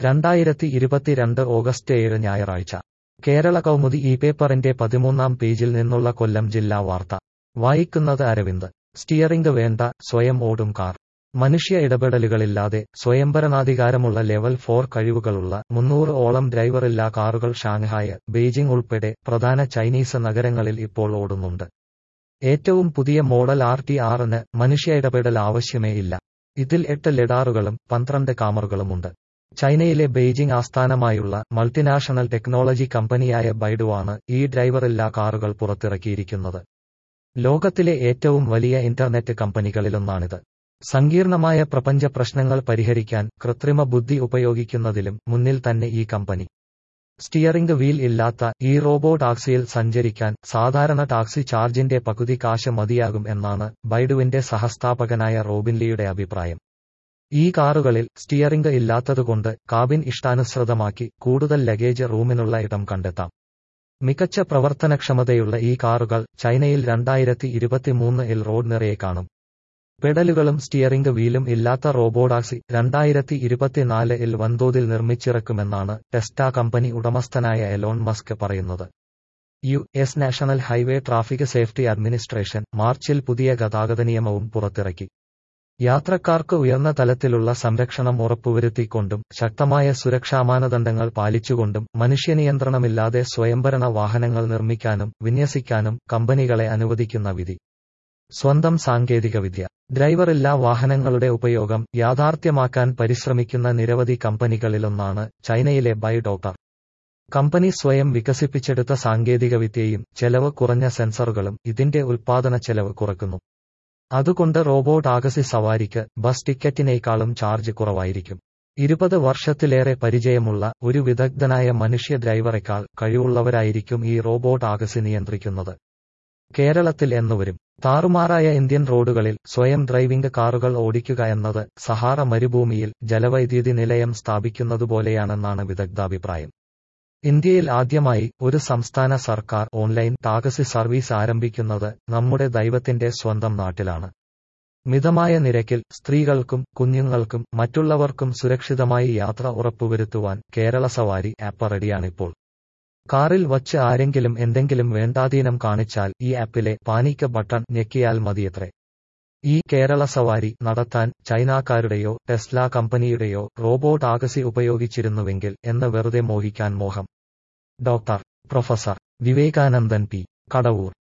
രണ്ടായിരത്തി ഇരുപത്തിരണ്ട് ഓഗസ്റ്റ് ഏഴ് ഞായറാഴ്ച കേരള കൗമുദി ഈ പേപ്പറിന്റെ പതിമൂന്നാം പേജിൽ നിന്നുള്ള കൊല്ലം ജില്ലാ വാർത്ത വായിക്കുന്നത് അരവിന്ദ് സ്റ്റിയറിംഗ് വേണ്ട സ്വയം ഓടും കാർ മനുഷ്യ ഇടപെടലുകളില്ലാതെ സ്വയംഭരണാധികാരമുള്ള ലെവൽ ഫോർ കഴിവുകളുള്ള മുന്നൂറ് ഓളം ഡ്രൈവറില്ലാ കാറുകൾ ഷാങ്ഹായ് ബെയ്ജിംഗ് ഉൾപ്പെടെ പ്രധാന ചൈനീസ് നഗരങ്ങളിൽ ഇപ്പോൾ ഓടുന്നുണ്ട് ഏറ്റവും പുതിയ മോഡൽ ആർ ടി ആറിന് മനുഷ്യ ഇടപെടൽ ആവശ്യമേ ഇല്ല ഇതിൽ എട്ട് ലിഡാറുകളും പന്ത്രണ്ട് കാമറുകളുമുണ്ട് ചൈനയിലെ ബെയ്ജിംഗ് ആസ്ഥാനമായുള്ള മൾട്ടിനാഷണൽ ടെക്നോളജി കമ്പനിയായ ബൈഡുവാണ് ഈ ഡ്രൈവറില്ലാ കാറുകൾ പുറത്തിറക്കിയിരിക്കുന്നത് ലോകത്തിലെ ഏറ്റവും വലിയ ഇന്റർനെറ്റ് കമ്പനികളിലൊന്നാണിത് സങ്കീർണമായ പ്രപഞ്ച പ്രശ്നങ്ങൾ പരിഹരിക്കാൻ കൃത്രിമ ബുദ്ധി ഉപയോഗിക്കുന്നതിലും മുന്നിൽ തന്നെ ഈ കമ്പനി സ്റ്റിയറിംഗ് വീൽ ഇല്ലാത്ത ഈ റോബോ ടാക്സിയിൽ സഞ്ചരിക്കാൻ സാധാരണ ടാക്സി ചാർജിന്റെ പകുതി കാശ് മതിയാകും എന്നാണ് ബൈഡുവിന്റെ സഹസ്ഥാപകനായ റോബിൻ ലീയുടെ അഭിപ്രായം ഈ കാറുകളിൽ സ്റ്റിയറിംഗ് ഇല്ലാത്തതുകൊണ്ട് കാബിൻ ഇഷ്ടാനുസൃതമാക്കി കൂടുതൽ ലഗേജ് റൂമിനുള്ള ഇടം കണ്ടെത്താം മികച്ച പ്രവർത്തനക്ഷമതയുള്ള ഈ കാറുകൾ ചൈനയിൽ രണ്ടായിരത്തി ഇരുപത്തിമൂന്നിൽ റോഡ് നിറയെ കാണും പെഡലുകളും സ്റ്റിയറിംഗ് വീലും ഇല്ലാത്ത റോബോടാക്സി രണ്ടായിരത്തി ഇരുപത്തിനാലിൽ വൻതോതിൽ നിർമ്മിച്ചിറക്കുമെന്നാണ് ടെസ്റ്റ കമ്പനി ഉടമസ്ഥനായ എലോൺ മസ്ക് പറയുന്നത് U S national highway traffic safety administration മാർച്ചിൽ പുതിയ ഗതാഗത നിയമവും പുറത്തിറക്കി യാത്രക്കാർക്ക് ഉയർന്ന തലത്തിലുള്ള സംരക്ഷണം ഉറപ്പുവരുത്തിക്കൊണ്ടും ശക്തമായ സുരക്ഷാ മാനദണ്ഡങ്ങൾ പാലിച്ചുകൊണ്ടും മനുഷ്യനിയന്ത്രണമില്ലാതെ സ്വയംഭരണ വാഹനങ്ങൾ നിർമ്മിക്കാനും വിന്യസിക്കാനും കമ്പനികളെ അനുവദിക്കുന്ന വിധി സ്വന്തം സാങ്കേതികവിദ്യ ഡ്രൈവറില്ലാ വാഹനങ്ങളുടെ ഉപയോഗം യാഥാർത്ഥ്യമാക്കാൻ പരിശ്രമിക്കുന്ന നിരവധി കമ്പനികളിലൊന്നാണ് ചൈനയിലെ ബൈ ഡോക്ടർ കമ്പനി സ്വയം വികസിപ്പിച്ചെടുത്ത സാങ്കേതികവിദ്യയും ചെലവ് കുറഞ്ഞ സെൻസറുകളും ഇതിന്റെ ഉൽപാദന ചെലവ് കുറക്കുന്നു അതുകൊണ്ട് റോബോ ടാക്സി സവാരിക്ക് ബസ് ടിക്കറ്റിനേക്കാളും ചാർജ് കുറവായിരിക്കും ഇരുപത് വർഷത്തിലേറെ പരിചയമുള്ള ഒരു വിദഗ്ധനായ മനുഷ്യ ഡ്രൈവറെക്കാൾ കഴിവുള്ളവരായിരിക്കും ഈ റോബോ ടാക്സി നിയന്ത്രിക്കുന്നത് കേരളത്തിൽ എന്നുവരും താറുമാറായ ഇന്ത്യൻ റോഡുകളിൽ സ്വയം ഡ്രൈവിംഗ് കാറുകൾ ഓടിക്കുക എന്നത് സഹാറ മരുഭൂമിയിൽ ജലവൈദ്യുതി നിലയം സ്ഥാപിക്കുന്നതുപോലെയാണെന്നാണ് വിദഗ്ധാഭിപ്രായം ഇന്ത്യയിൽ ആദ്യമായി ഒരു സംസ്ഥാന സർക്കാർ ഓൺലൈൻ ടാക്സി സർവീസ് ആരംഭിക്കുന്നത് നമ്മുടെ ദൈവത്തിന്റെ സ്വന്തം നാട്ടിലാണ് മിതമായ നിരക്കിൽ സ്ത്രീകൾക്കും കുഞ്ഞുങ്ങൾക്കും മറ്റുള്ളവർക്കും സുരക്ഷിതമായി യാത്ര ഉറപ്പുവരുത്തുവാൻ കേരള സവാരി ആപ്പ് റെഡിയാണിപ്പോൾ കാറിൽ വച്ച് ആരെങ്കിലും എന്തെങ്കിലും വേണ്ടാധീനം കാണിച്ചാൽ ഈ ആപ്പിലെ പാനിക്ക് ബട്ടൺ ഞെക്കിയാൽ മതിയത്രേ ഈ കേരള സവാരി നടത്താൻ ചൈനക്കാരുടെയോ ടെസ്ല കമ്പനിയുടെയോ റോബോ ടാക്സി ഉപയോഗിച്ചിരുന്നുവെങ്കിൽ എന്ന് വെറുതെ മോഹിക്കാൻ മോഹം doctor professor Vivekanandan P Kadavoor